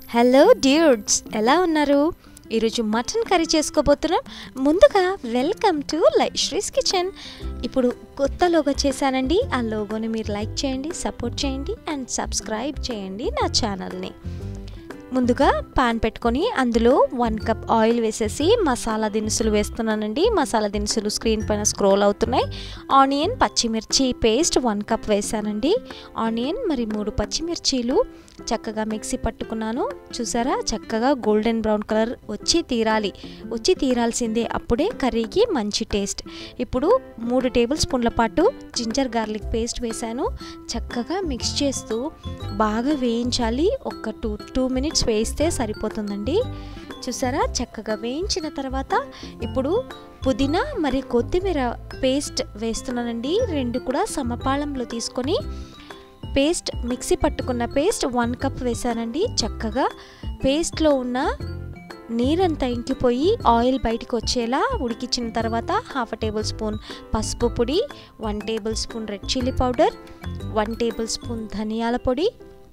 hello dudes ఎలా ఉన్నారు ఈరోజు మటన్ కర్రీ చేసుకోబోతున్నాం ముందుగా వెల్కమ్ టు లైశ్రీస్ కిచెన్ ఇప్పుడు కొత్త లోగో చేశానండి ఆ లోగోని మీరు లైక్ చేయండి సపోర్ట్ చేయండి అండ్ సబ్స్క్రైబ్ చేయండి నా ఛానల్ని ముందుగా పాన్ పెట్టుకొని అందులో వన్ కప్ ఆయిల్ వేసేసి మసాలా దినుసులు వేస్తున్నానండి మసాలా దినుసులు స్క్రీన్ పైన స్క్రోల్ అవుతున్నాయి ఆనియన్ పచ్చిమిర్చి పేస్ట్ వన్ కప్ వేసానండి ఆనియన్ మరి మూడు పచ్చిమిర్చీలు చక్కగా మిక్సీ పట్టుకున్నాను చూసారా చక్కగా గోల్డెన్ బ్రౌన్ కలర్ వచ్చి తీరాలి వచ్చి తీరాల్సిందే అప్పుడే కర్రీకి మంచి టేస్ట్ ఇప్పుడు మూడు టేబుల్ స్పూన్ల పాటు జింజర్ గార్లిక్ పేస్ట్ వేసాను చక్కగా మిక్స్ చేస్తూ బాగా వేయించాలి ఒక టూ టూ మినిట్స్ వేయిస్తే సరిపోతుందండి చూసారా చక్కగా వేయించిన తర్వాత ఇప్పుడు పుదీనా మరి కొత్తిమీర పేస్ట్ వేస్తున్నానండి రెండు కూడా సమపాళంలో తీసుకొని పేస్ట్ మిక్సీ పట్టుకున్న పేస్ట్ వన్ కప్ వేసానండి చక్కగా పేస్ట్లో ఉన్న నీరంతా ఇంకిపోయి ఆయిల్ బయటకు వచ్చేలా ఉడికించిన తర్వాత హాఫ్ టేబుల్ స్పూన్ పసుపు పొడి one tablespoon red chilli powder one tablespoon ధనియాల పొడి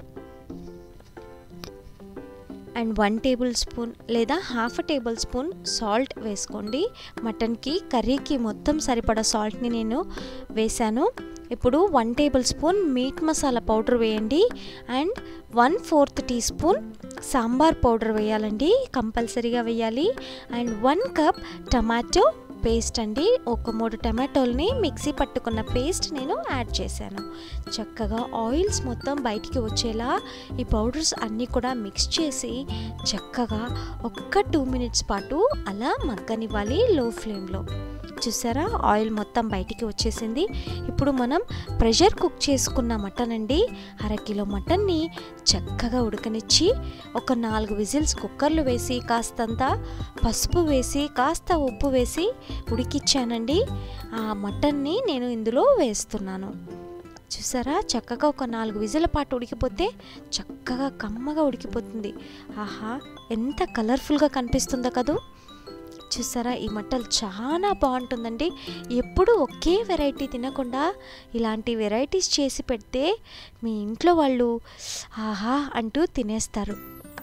అండ్ వన్ టేబుల్ స్పూన్ లేదా హాఫ్ టేబుల్ స్పూన్ సాల్ట్ వేసుకోండి మటన్కి కర్రీకి మొత్తం సరిపడా సాల్ట్ని నేను వేశాను ఇప్పుడు one tablespoon meat masala powder వేయండి and one fourth teaspoon sambar powder వేయాలండి కంపల్సరీగా వేయాలి and one cup tomato paste అండి ఒక మూడు టమాటోల్ని మిక్సీ పట్టుకున్న పేస్ట్ నేను యాడ్ చేశాను చక్కగా ఆయిల్స్ మొత్తం బయటికి వచ్చేలా ఈ పౌడర్స్ అన్నీ కూడా మిక్స్ చేసి చక్కగా ఒక్క టూ మినిట్స్ పాటు అలా మగ్గనివ్వాలి లో ఫ్లేమ్లో చూసారా ఆయిల్ మొత్తం బయటికి వచ్చేసింది ఇప్పుడు మనం ప్రెషర్ కుక్ చేసుకున్న మటన్ అండి అరకిలో మటన్ని చక్కగా ఉడకనిచ్చి ఒక నాలుగు విజిల్స్ కుక్కర్లు వేసి కాస్తంత పసుపు వేసి కాస్త ఉప్పు వేసి ఉడికిచ్చానండి ఆ మటన్ని నేను ఇందులో వేస్తున్నాను చూసారా చక్కగా ఒక నాలుగు విజుల పాటు ఉడికిపోతే చక్కగా కమ్మగా ఉడికిపోతుంది ఆహా ఎంత కలర్ఫుల్గా కనిపిస్తుందో కదూ చూసారా ఈ మట్టలు చాలా బాగుంటుందండి ఎప్పుడు ఒకే వెరైటీ తినకుండా ఇలాంటి వెరైటీస్ చేసి పెడితే మీ ఇంట్లో వాళ్ళు ఆహా అంటూ తినేస్తారు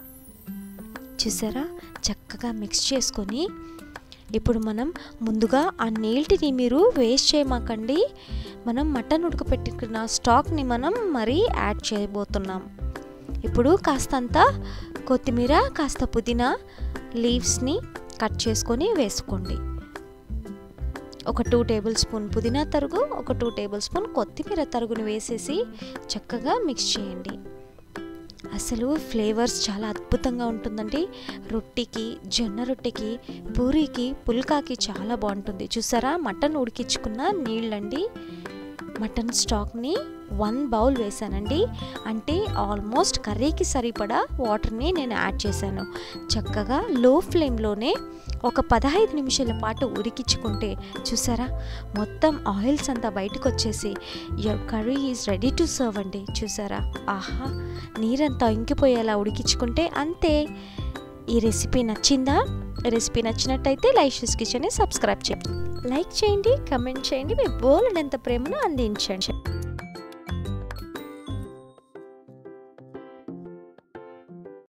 చూసారా చక్కగా మిక్స్ చేసుకొని ఇప్పుడు మనం ముందుగా ఆ నీళ్ళని మీరు వేస్ట్ చేయమాకండి మనం మటన్ ఉడకపెట్టుకున్న స్టాక్ని మనం మరీ యాడ్ చేయబోతున్నాం ఇప్పుడు కాస్తంత కొత్తిమీర కాస్త పుదీనా లీవ్స్ని కట్ చేసుకొని వేసుకోండి ఒక టూ టేబుల్ స్పూన్ పుదీనా తరుగు ఒక టూ టేబుల్ స్పూన్ కొత్తిమీర తరుగుని వేసేసి చక్కగా మిక్స్ చేయండి అసలు ఫ్లేవర్స్ చాలా అద్భుతంగా ఉంటుందండి రొట్టెకి జొన్న రొట్టెకి పూరీకి పుల్కాకి చాలా బాగుంటుంది చూసారా మటన్ ఉడికించుకున్న నీళ్ళండి మటన్ స్టాక్ని వన్ బౌల్ వేసానండి అంటే ఆల్మోస్ట్ కర్రీకి సరిపడా వాటర్ని నేను యాడ్ చేశాను చక్కగా లో ఫ్లేమ్లోనే ఒక పదహైదు నిమిషాల పాటు ఉడికించుకుంటే చూసారా మొత్తం ఆయిల్స్ అంతా బయటకు వచ్చేసి your curry is ready to serve అండి చూసారా ఆహా నీరంతా ఇంకిపోయేలా ఉడికించుకుంటే అంతే ఈ రెసిపీ నచ్చిందా రెసిపీ నచ్చినట్టయితే లైషస్ కిచెన్ని సబ్స్క్రైబ్ చేయండి లైక్ చేయండి కమెంట్ చేయండి మీ బోలెడంత ప్రేమను అందించండి